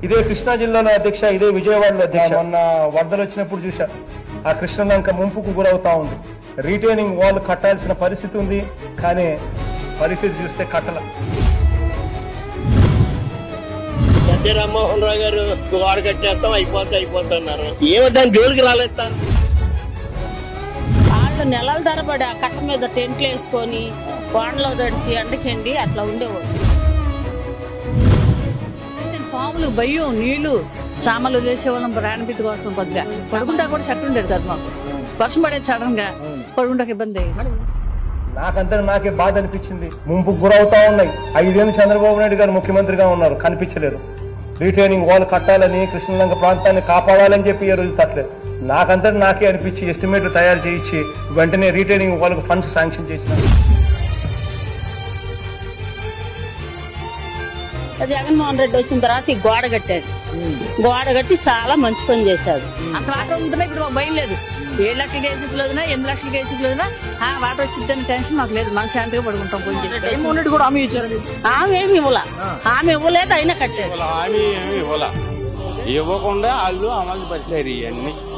ఇదే కృష్ణా జిల్లాలో అధ్యక్ష ఇదే విజయవాడలో అధ్యక్ష మొన్న వరదలు వచ్చినప్పుడు చూసా ఆ కృష్ణలంక ముంపుకు గురవుతా ఉంది రీటైనింగ్ వాల్ కట్టాల్సిన పరిస్థితి ఉంది కానీ పరిస్థితి చూస్తే కట్టల ఎన్టీ రామ్మోహన్ రావు గారు గోడ కట్టేస్తాం అయిపోతే అయిపోతున్నారు ఏమో దాని జోలికి రాలేదు తాను. వాళ్ళు నెలల తరబడి ఆ కట్ట మీద టెంట్లు వేసుకొని వానలో తడిసి ఎండకండి అట్లా ఉండేవాడు పాములు భయం నీళ్లు సామాన్లు చేసేవాళ్ళం ప్రాణపితి కోసం కొద్దిగా పడుకుంటా కూడా షర్ట్ ఉండేది కదా మాకు వర్షం పడేది సడన్ గా పడుకుంటాకి ఇబ్బంది అయ్యేది. నాకంతా నాకే బాధ అనిపించింది ముంపుకు గురవుతా ఉన్నాయి ఐదేళ్ళు చంద్రబాబు నాయుడు గారు ముఖ్యమంత్రిగా ఉన్నారు కనిపించలేరు రీటైనింగ్ వాల్ కట్టాలని కృష్ణలంక ప్రాంతాన్ని కాపాడాలని చెప్పి ఈ రోజు తట్టలేదు నాకంతా నాకే అనిపించి ఎస్టిమేట్ తయారు చేయించి వెంటనే రీటైనింగ్ వాళ్ళకి ఫండ్స్ శాంక్షన్ చేసినారు జగన్మోహన్ రెడ్డి వచ్చిన తర్వాత ఈ గోడ కట్టాడు గోడ కట్టి చాలా మంచి పని చేశాడు అంత వాటర్ ఉంటున్నా ఇప్పుడు మాకు భయం లేదు ఏడు లక్షల కేసులు వదినా ఎనిమిది లక్షల కేసులు వదినా ఆ వాటర్ వచ్చిందని టెన్షన్ మాకు లేదు మన శాంతిగా పడుకుంటాం కొంచెం కూడా హామీ ఇచ్చారు ఆమె ఏమి ఇవ్వాల ఆమె ఇవ్వలేదు అయినా కట్టాడు హామీ ఏమి ఇవ్వాల ఇవ్వకుండా వాళ్ళు అమలు పరిచారు ఇవన్నీ